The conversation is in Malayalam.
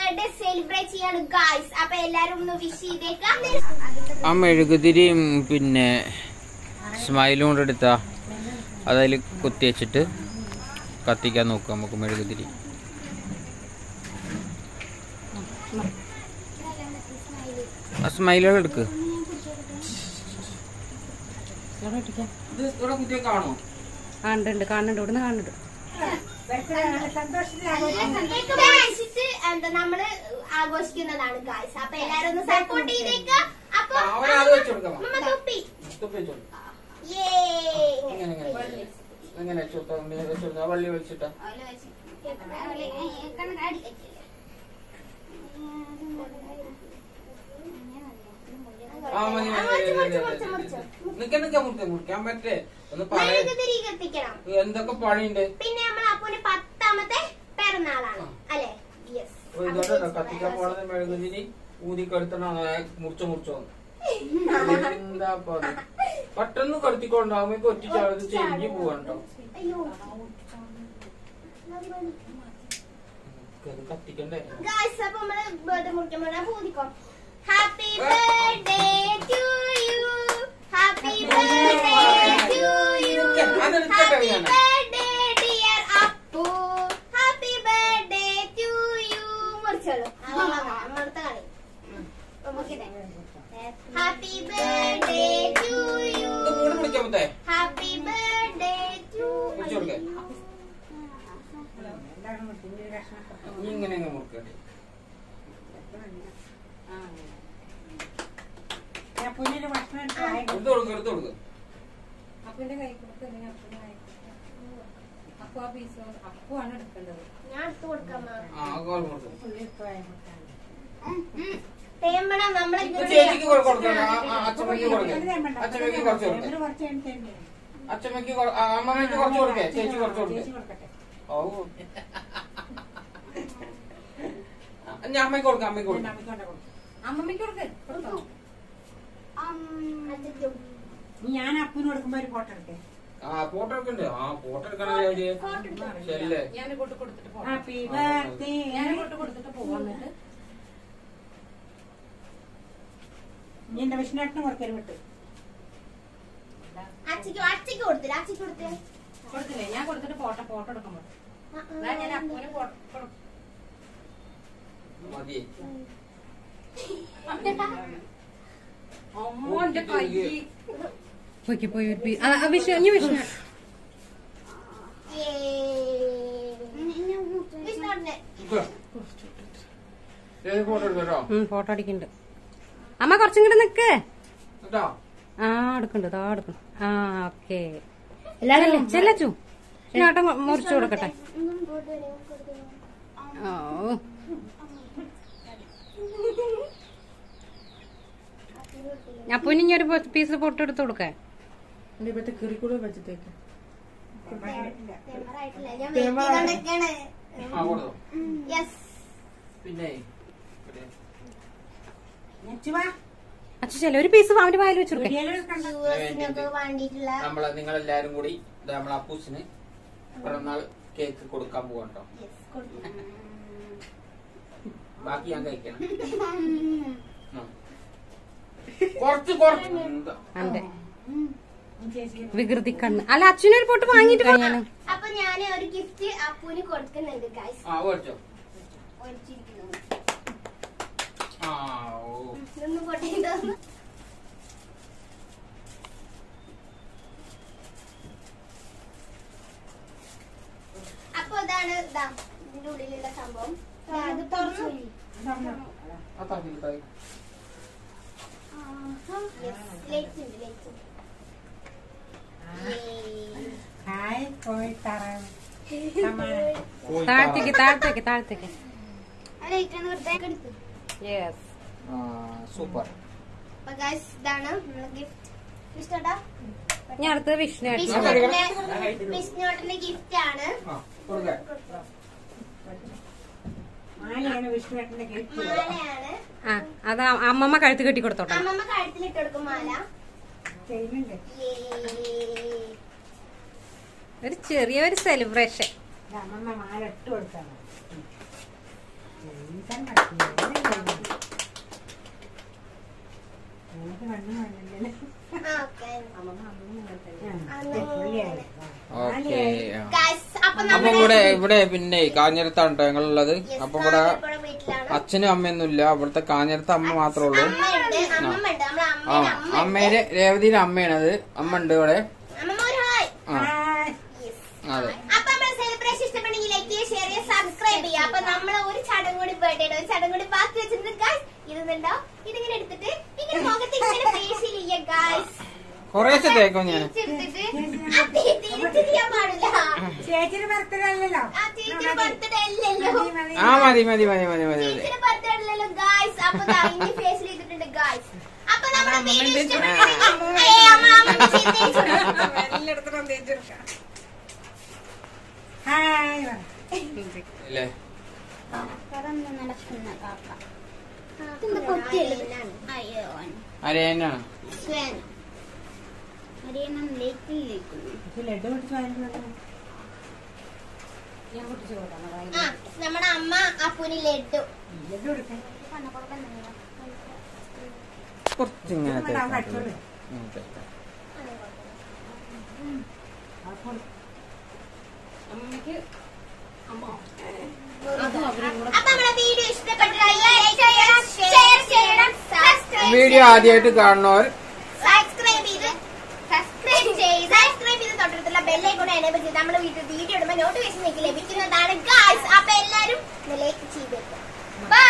ബർത്ത്ഡേ സെലിബ്രേറ്റ് ചെയ്യാണ് ഗായ്സ് അപ്പൊ എല്ലാരും ഒന്ന് വിഷ് ചെയ്തേക്കാം ആ മെഴുകുതിരിയും പിന്നെ സ്മൈലും കൊണ്ട് എടുത്താ അതതിൽ കുത്തി വെച്ചിട്ട് കത്തിക്കാൻ നോക്കാം നമുക്ക് മെഴുകുതിരി ആ സ്മൈലുകൾ എടുക്ക് കാണോ കാണുന്നുണ്ട് കാണുന്നുണ്ട് ഇവിടുന്ന് കാണുന്നുണ്ട് കേക്ക് വാങ്ങിച്ചിട്ട് എന്താ നമ്മള് ആഘോഷിക്കുന്നതാണ് ഗായ്സ് അപ്പൊ എല്ലാരും ഒന്ന് സപ്പോർട്ട് ചെയ്തേക്കാം അപ്പൊ ആ, അവരത് വെച്ച് കൊടുക്കാം. മമ്മ തൊപ്പി തുപ്പി വെച്ചോളൂ. യേ ഇങ്ങനെ ഇങ്ങനെ ഇങ്ങനെ വെച്ചോട്ടോ, ഇങ്ങനെ വെച്ചോട്ടോ. ആ വള്ളി വെച്ചിട്ടാ ആ മതി മതി, മതി, മതി, മതി, മതി. നിക്ക നിക്ക മുറിക്ക മുറിക്കാൻ പറ്റേ ഒന്ന് പറയാ മെഴുകുതിരി കത്തിക്കണം എന്തൊക്കെ പണിയുണ്ട് പിന്നെ നമ്മൾ അപ്പൂന് പത്താമത്തെ പിറന്നാളാണ് അല്ലെ യെസ് ഓ, ഇതോടെ കത്തിക്കാൻ പോണത് മെഴുകുതിരി ഊതി കെടുത്തണോ മുറിച്ചോ മുറിച്ചോ എന്താ ഇപ്പൊ അത്? പെട്ടെന്ന് കടത്തിക്കൊണ്ടാവുമ്പോ ഒറ്റിച്ചാളത് ചെരിഞ്ഞു പോവാണ്ടോ അയ്യോ ഇത് കത്തിക്കണ്ടേ ഗായ്സ് അപ്പൊ നമ്മള് ബർത്ത്ഡേ മുറിക്കുമ്പോൾ പൂതിക്കോ happy birthday to you happy birthday to you അതെടുത്തിട്ട് ഹാപ്പി ഞാൻ. Birthday dear Appu happy birthday to you മുറിച്ചോളൂ അമ്മടുത്ത കളി ഹാപ്പി ബർത്ത്ഡേ ടു യു ഇത് കൂടെ പിടിക്കാൻ പറ്റേ ഹാപ്പി ബർത്ത്ഡേ ടു പിടിച്ചു കൊടുക്കേ നീ ഇങ്ങനെ അങ്ങ് മുറിക്കട്ടെ പുല്ലിന് ഭക്ഷണം എടുത്ത് വായി എടുത്ത് കൊടുക്ക എടുത്ത് കൊടുക്ക അപ്പുവിന്റെ കൈ കൊടുത്ത് അല്ലെങ്കിൽ അപ്പുവിന്റെ കൈ കൊടുത്ത് അപ്പു ആ പീസ് അപ്പു ആണ് എടുക്കേണ്ടത് ഞാൻ എടുത്തു കൊടുക്കാം ആ കോൾ കൊടുക്കും പുള്ളി എടുത്ത് വായി കൊടുക്കാൻ തേമ്പണം നമ്മളെ ഇത് ചേച്ചിക്ക് കൊ- കൊടുക്കണം ആ, ആ, അച്ഛമ്മയ്ക്ക് കൊടുക്കേ അച്ഛമ്മയ്ക്ക് കുറച്ച് കൊടുക്കേ കുറച്ച് കഴിഞ്ഞിട്ട് അച്ഛമ്മയ്ക്ക് കൊ- ആ, അമ്മമ്മയ്ക്ക് കുറച്ച് കൊടുക്കേ ചേച്ചി കുറച്ച് കൊടുക്കേ ചേച്ചി കൊടുക്കട്ടെ ഓ ഞാൻ അമ്മയ്ക്ക് കൊടുക്കാം അമ്മയ്ക്ക് കൊടുക്കാം അമ്മയ്ക്ക് കൊണ്ട് കൊടുക്ക്. അമ്മമ്മയ്ക്ക് കൊടുക്ക് കൊടുത്തോ അച്ഛൻ നീ ഞാൻ അപ്പുവിന് കൊടുക്കുമ്പോ ഒരു ഫോട്ടോ എടുക്കേ ആ ഫോട്ടോ എടുക്കണ്ടേ ആ ഫോട്ടോ എടുക്കണേ ശരിയല്ലേ ഞാൻ കൊണ്ട് കൊടുത്തിട്ട് പോവാം ഹാപ്പി ബർത്ത്ഡേ ഞാൻ കൊണ്ട് കൊടുത്തിട്ട് പോവാം എന്നിട്ട് നീ എന്റെ വിഷ്ണുട്ടിന് കൊടുക്കൽ വിട്ട് അച്ഛക്ക് അച്ഛക്ക് കൊടുത്തില്ല അച്ഛക്ക് കൊടുത്തേ കൊടുത്തില്ലേ ഞാൻ കൊടുത്തിട്ട് ഫോട്ടോ ഫോട്ടോ എടുക്കുമ്പോ അതാ ഞാൻ അപ്പുവിന് ഫോട്ടോ കൊടുക്കും മതി അമ്മോ എന്റെ കൈ പോയി പോയി ഒരു പീ- ആ, ആ, വിഷു ഇനി വിഷു വിഷ്ണുവിനെ ഏത് ഫോട്ടോ എടുക്കട്ടോ ഫോട്ടോ അടിക്കുന്നുണ്ട് അമ്മ കുറച്ചും കൂടെ നിക്ക് കേട്ടോ ആ എടുക്കണ്ട് താ എടുക്കണം ആ ഓക്കെ എല്ലാരും ചെല്ലച്ചു ഇങ്ങോട്ട് മുറിച്ചു കൊടുക്കട്ടെ ഓ അപ്പൊ ഇനി ഒരു പീസ് പൊട്ട് എടുത്ത് കൊടുക്കേ എന്റെ ഇപ്പത്തെ കിറിക്കൂടെ വെച്ചിട്ടേക്ക് ആ കൊടുത്തോ യെസ് പിന്നെ മുച്ചുവാ അച്ഛൻ ചെല്ല ഒരു പീസ് അവന്റെ വായിൽ വെച്ചു കൊടുക്കേ വീഡിയോയിൽ കണ്ട യുഎസിനൊക്കെ വേണ്ടിയിട്ടുള്ള നമ്മളെ നിങ്ങളെല്ലാരും കൂടി ഇത് നമ്മളെ അപ്പൂസിന് പിറന്നാൾ കേക്ക് കൊടുക്കാൻ പോകട്ടോ Yes, കൊടുത്തു. ബാക്കി ഞാൻ കഴിക്കണം ഉം. കുറച്ച് കുറച്ച് എന്താ? അന്റെ ചേച്ചി വികൃതി കണ്ണ് അല്ല അച്ഛനൊരു പൊട്ട് വാങ്ങിട്ട് ഞാൻ അപ്പൊ ഞാൻ ഒരു ഗിഫ്റ്റ് അപ്പൂന് കൊടുക്കുന്നുണ്ട് ഗൈസ് ആ മേടിച്ചോ ഒളിച്ചിരിക്കുന്നു ആ ഓ ഇതൊന്നും പൊട്ടിയിട്ടൊന്ന് അപ്പൊ ഇതാണ് ഇതാ ഇതിന്റെ ഉള്ളിലുള്ള സംഭവം അത് തുറന്നു ആ താക്കി താക്കി ലൈറ്റ് ഉണ്ട് ലൈറ്റ് ഹായ് പോയി തറാം പോയി താഴത്തേക്ക് താഴത്തേക്ക് താഴത്തേക്ക് ലൈറ്റ് ഒന്ന് വെറുതെ എടുത്തു യെസ് ആ സൂപ്പർ അപ്പൊ ഗൈസ് ഇതാണ് നമ്മളെ ഗിഫ്റ്റ് ഇഷ്ടട്ടാ ഞാൻ അടുത്തത് വിഷ്ണു ഏട്ടൻ. വിഷ്ണുവിന്റെ വിഷ്ണുവേട്ടന്റെ ഗിഫ്റ്റ് ആണ് ആ കൊടുക്ക മാലയാണ് വിഷ്ണുവേട്ടന്റെ ഗിഫ്റ്റ് മാലയാണ് ആ അത് അമ്മമ്മ കഴുത്ത് കെട്ടി കൊടുത്തോട്ടെ അമ്മമ്മ കഴുത്തിലിട്ട് കൊടുക്കും മാല ചെയ്യുന്നുണ്ട് Yay. ഒരു ചെറിയൊരു സെലിബ്രേഷൻ അമ്മമ്മ മാല ഇട്ട് കൊടുത്താണ് ജീവിക്കാൻ പറ്റില്ല നമുക്ക് കണ്ണു കാണില്ലല്ലോ ഓക്കെ ഓക്കെ ഗൈസ് അപ്പൊ അപ്പൊ നമ്മുടെ ഇവിടെ ഇവിടെ പിന്നെ കാഞ്ഞിരത്താണ് ട്ടോ ഞങ്ങളുള്ളത് Yes, അപ്പൊ ഇവിടെ കാഞ്ഞിരപ്പുഴ വീട്ടിലാണ് അച്ഛനും അമ്മയൊന്നും ഇല്ല ഇവിടുത്തെ കാഞ്ഞിരത്ത് അമ്മ മാത്രമേ ഉള്ളൂ അമ്മയുണ്ട് അമ്മയുണ്ട് നമ്മളെ ആ അമ്മയുടെ അമ്മ അമ്മേരെ രേവതിയുടെ അമ്മയാണത് അമ്മ ഉണ്ട് ഇവിടെ അമ്മ ഒരു ഹായ് ആ Yes. അതെ അപ്പൊ നമ്മുടെ സെലിബ്രേഷൻ ഇഷ്ടപ്പെട്ടെങ്കിൽ ലൈക്ക് ചെയ്യുക ഷെയർ ചെയ്യുക സബ്സ്ക്രൈബ് ചെയ്യുക അപ്പൊ നമ്മള് ഒരു ചടങ്ങ് കൂടി ബർത്ത്ഡേ ഒരു ചടങ്ങ് കൂടി ബാക്കി വെച്ചിട്ടുണ്ട് ഗായ്സ് ഇതുണ്ടോ ഇതിങ്ങനെ എടുത്തിട്ട് ഇങ്ങനെ മുഖത്ത് ഇങ്ങനെ ഫേഷ്യൽ ചെയ്യുക ഗായ്സ് കുറേശ്ശെ തേക്കും ഞാൻ തിരിച്ചെടുത്തിട്ട് ആ തി- തിരിച്ച് ചെയ്യാൻ പാടില്ല ചേച്ചിയുടെ ബർത്ത്ഡേ അല്ലല്ലോ ആ ചേച്ചിയുടെ ബർത്ത്ഡേ അല്ലല്ലോ മതി, മതി. ആ മതി മതി മതി മതി മതി മതി ചേച്ചിയുടെ ബർത്ത്ഡേ അല്ലല്ലോ ഗായ്സ് അപ്പൊ ദാ ഇനി ഫേഷ്യൽ ചെയ്തിട്ടുണ്ട് ഗായ്സ് അപ്പൊ നമ്മുടെ വീഡിയോ ഇഷ്ടപ്പെട്ടെങ്കിൽ ഏയ് അമ്മ അമ്മ ചെയ്തേച്ചു ഹായ് പറ. അല്ലേ പറന്ന് നടക്കുന്ന കാക്ക ഇതെന്താ കൊത്തിയല്ലേ? അയ്യോ അരേനാണ് സ്വേന ഹരിയണ്ണം ലേറ്റിലേക്കുന്നു ഇത് ലഡു പൊട്ടിച്ച് വാങ്ങിച്ചു ഞാൻ പൊട്ടിച്ചു കൊടുക്കാം ആ നമ്മുടെ അമ്മ അപ്പുനി ലഡു ലഡു കൊടുക്കാൻ കുറച്ച് ഇങ്ങനെ ഇവിടെ തേക്കാം. അവൻ അടിച്ചോളൂ. ഉം, തേക്കാം. അപ്പോൾ അപ്പൊ നമ്മുടെ വീഡിയോ ഇഷ്ടപ്പെട്ടിട്ടുണ്ടെങ്കിൽ ഷെയർ ചെയ്യണം സബ്സ്ക്രൈബ് വീഡിയോ ആദ്യമായിട്ട് കാണുന്നവർ സബ്സ്ക്രൈബ് ചെയ്ത് സബ്സ്ക്രൈബ് ചെയ്ത് സബ്സ്ക്രൈബ് ചെയ്ത് തൊട്ടടുത്തുള്ള ബെല്ലൈക്കോൺ എനേബിൾ ചെയ്ത് നമ്മുടെ വീട്ടിൽ വീഡിയോ ഇടുമ്പോൾ നോട്ടിഫിക്കേഷൻ നിങ്ങൾക്ക് ലഭിക്കുന്നതാണ് ഗായ്സ് അപ്പൊ എല്ലാരും ലൈക്ക് ചെയ്തേക്കും ബൈ